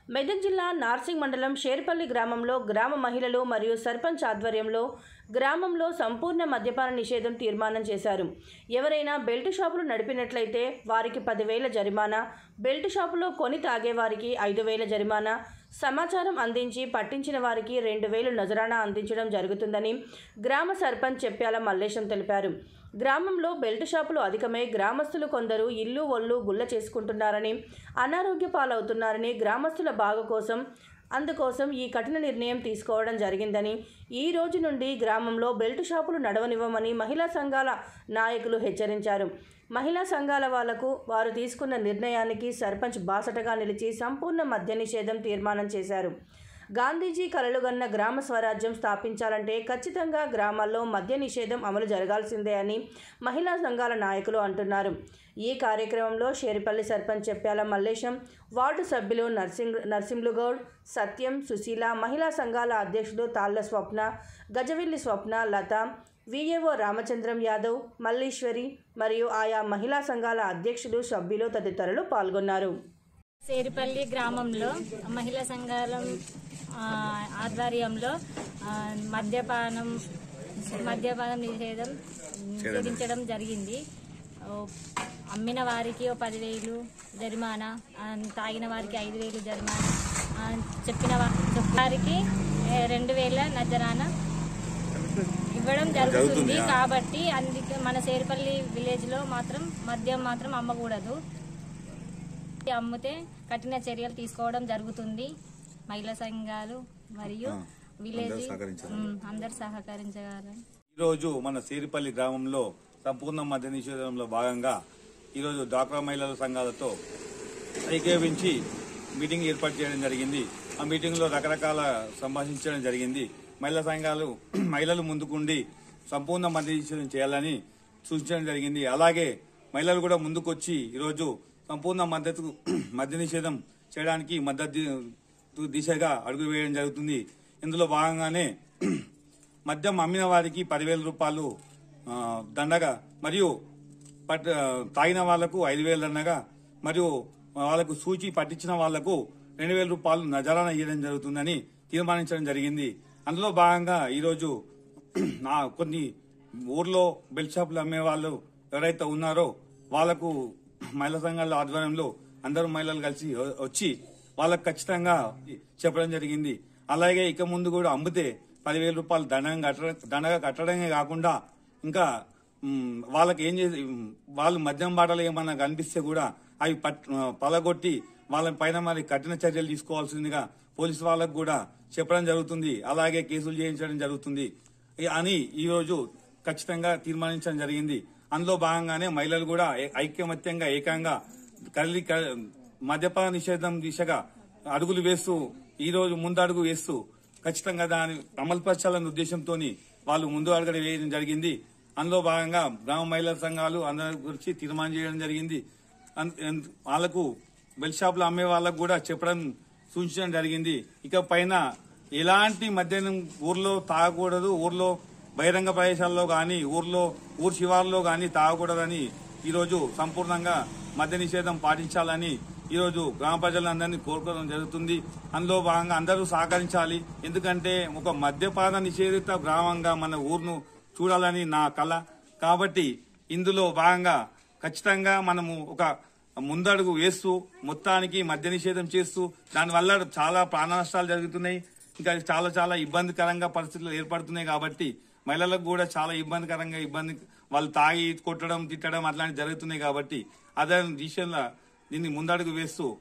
మెదక్ జిల్లా నార్సింగ్ మండలం షేర్పల్లి గ్రామంలో గ్రామ మహిళలు మరియు సర్పంచ్ ఆధ్వర్యంలో గ్రామంలో సంపూర్ణ మద్యపాన నిషేధం తీర్మానం చేశారు ఎవరైనా బెల్ట్ షాపులు నడిపినట్లయితే వారికి పదివేల జరిమానా బెల్ట్ షాపులో కొని తాగేవారికి ఐదు వేల జరిమానా సమాచారం అందించి పట్టించిన వారికి రెండు వేలు నజరానా అందించడం జరుగుతుందని గ్రామ సర్పంచ్ చెప్పాల మల్లేశం తెలిపారు గ్రామంలో బెల్ట్ షాపులు అధికమై గ్రామస్తులు కొందరు ఇల్లు ఒళ్ళు గుల్ల చేసుకుంటున్నారని అనారోగ్య పాలవుతున్నారని గ్రామస్తుల బాగు కోసం అందుకోసం ఈ కఠిన నిర్ణయం తీసుకోవడం జరిగిందని ఈ రోజు నుండి గ్రామంలో బెల్ట్ షాపులు నడవనివ్వమని మహిళా సంఘాల నాయకులు హెచ్చరించారు మహిళా సంఘాల వాళ్లకు వారు తీసుకున్న నిర్ణయానికి సర్పంచ్ బాసటగా నిలిచి సంపూర్ణ మద్య నిషేధం తీర్మానం చేశారు గాంధీజీ కలలుగన్న గ్రామ స్వరాజ్యం స్థాపించాలంటే ఖచ్చితంగా గ్రామాల్లో మద్య నిషేధం అమలు జరగాల్సిందే అని మహిళా సంఘాల నాయకులు అంటున్నారు ఈ కార్యక్రమంలో షేరిపల్లి సర్పంచ్ చెప్పాల మల్లేశం వార్డు సభ్యులు నర్సింగ్ నర్సింహుగౌడ్ సత్యం సుశీల మహిళా సంఘాల అధ్యక్షుడు తాళ్ల స్వప్న గజవిల్లి స్వప్న లత విఏఓ రామచంద్రం యాదవ్ మల్లీశ్వరి మరియు ఆయా మహిళా సంఘాల అధ్యక్షులు సభ్యులు తదితరులు పాల్గొన్నారు సేరిపల్లి గ్రామంలో మహిళా సంఘాల ఆ, ఆధ్వర్యంలో ఆ, మద్యపానం మద్యపానం నిషేధం నిషేధించడం జరిగింది ఓ, అమ్మిన వారికి ఓ పదివేలు జరిమానా ఆ, తాగిన వారికి ఐదు వేలు జరిమానా ఆ, చెప్పిన వా- చెప్పిన వారికి ఏ, రెండు వేల నజరానా ఇవ్వడం జరుగుతుంది కాబట్టి అందుకే మన సేరిపల్లి విలేజ్ లో మాత్రం మద్యం మాత్రం అమ్మకూడదు అమ్మితే కఠిన చర్యలు తీసుకోవడం జరుగుతుంది మహిళా సంఘాలు మరియు విలేజ్ ఉమ్, అందరు సహకరించగలరు ఈరోజు మన సేరిపల్లి గ్రామంలో సంపూర్ణ మద్య నిషేధంలో భాగంగా ఈరోజు డాక్రా మహిళల సంఘాలతో ఐకేవించి మీటింగ్ ఏర్పాటు చేయడం జరిగింది ఆ మీటింగ్ లో రకరకాల సంభాషించడం జరిగింది మహిళా సంఘాలు మహిళలు ముందుకుండి సంపూర్ణ మద్య నిషేధం చేయాలని సూచించడం జరిగింది అలాగే మహిళలు కూడా ముందుకొచ్చి ఈరోజు సంపూర్ణ మద్దతు మద్య నిషేధం చేయడానికి మద్దతు దిశగా అడుగు వేయడం జరుగుతుంది ఇందులో భాగంగానే మద్యం అమ్మిన వారికి పదివేల రూపాయలు ఆ, దండగా మరియు పట్ ఆ, తాగిన వాళ్లకు ఐదు వేల దండగా మరియు వాళ్లకు సూచి పట్టించిన వాళ్లకు రెండు వేల రూపాయలు నజరానా ఇవ్వడం జరుగుతుందని తీర్మానించడం జరిగింది అందులో భాగంగా ఈరోజు నా కొన్ని ఊర్లో బెల్ షాపులు అమ్మే వాళ్ళు ఎవరైతే ఉన్నారో వాళ్లకు మహిళా సంఘాల ఆధ్వర్యంలో అందరూ మహిళలు కలిసి వచ్చి వాళ్ళకు ఖచ్చితంగా చెప్పడం జరిగింది అలాగే ఇక ముందు కూడా అమ్మితే పదివేల రూపాయలు దండగా కట్టడం దండగా కట్టడమే కాకుండా ఇంకా మ్, వాళ్ళకి ఏం చేసి మ్, వాళ్ళు మద్యం బాటలు ఏమన్నా కనిపిస్తే కూడా అవి పట్ పలగొట్టి వాళ్ళ పైన మరి కఠిన చర్యలు తీసుకోవాల్సిందిగా పోలీసు వాళ్ళకు కూడా చెప్పడం జరుగుతుంది అలాగే కేసులు చేయించడం జరుగుతుంది ఇ- అని ఈ రోజు ఖచ్చితంగా తీర్మానించడం జరిగింది అందులో భాగంగానే మహిళలు కూడా ఐ- ఐక్యమత్యంగా ఏకంగా కలిసి క- మద్యపాన నిషేధం దిశగా అడుగులు వేస్తూ ఈ రోజు ముందడుగు వేస్తూ ఖచ్చితంగా దాన్ని అమలుపరచాలన్న ఉద్దేశంతో వాళ్ళు ముందు అడుగు వేయడం జరిగింది అందులో భాగంగా గ్రామ మహిళా సంఘాలు అందరి గురించి తీర్మానం చేయడం జరిగింది అన్- అన్- వాళ్ళకు బెల్ షాపులు అమ్మే వాళ్ళకు కూడా చెప్పడం సూచించడం జరిగింది ఇక పైన ఎలాంటి మద్యం ఊర్లో తాగకూడదు ఊర్లో బహిరంగ ప్రదేశాల్లో గాని ఊర్లో ఊరు శివార్లో గాని తాగకూడదని ఈరోజు సంపూర్ణంగా మద్య నిషేధం పాటించాలని ఈరోజు గ్రామ ప్రజలందరినీ కోరుకోవడం జరుగుతుంది అందులో భాగంగా అందరూ సహకరించాలి ఎందుకంటే ఒక మద్యపాన నిషేధిత గ్రామంగా మన ఊరును చూడాలని నా కళ కాబట్టి ఇందులో భాగంగా ఖచ్చితంగా మనము ఒక ముందడుగు వేస్తూ మొత్తానికి మద్య నిషేధం చేస్తూ దానివల్ల చాలా ప్రాణ నష్టాలు జరుగుతున్నాయి ఇంకా చాలా చాలా ఇబ్బందికరంగా పరిస్థితులు ఏర్పడుతున్నాయి కాబట్టి మహిళలకు కూడా చాలా ఇబ్బందికరంగా ఇబ్బంది వాళ్ళు తాగి కొట్టడం తిట్టడం అట్లాంటివి జరుగుతున్నాయి కాబట్టి అదే దిశలో దీన్ని ముందడుగు వేస్తూ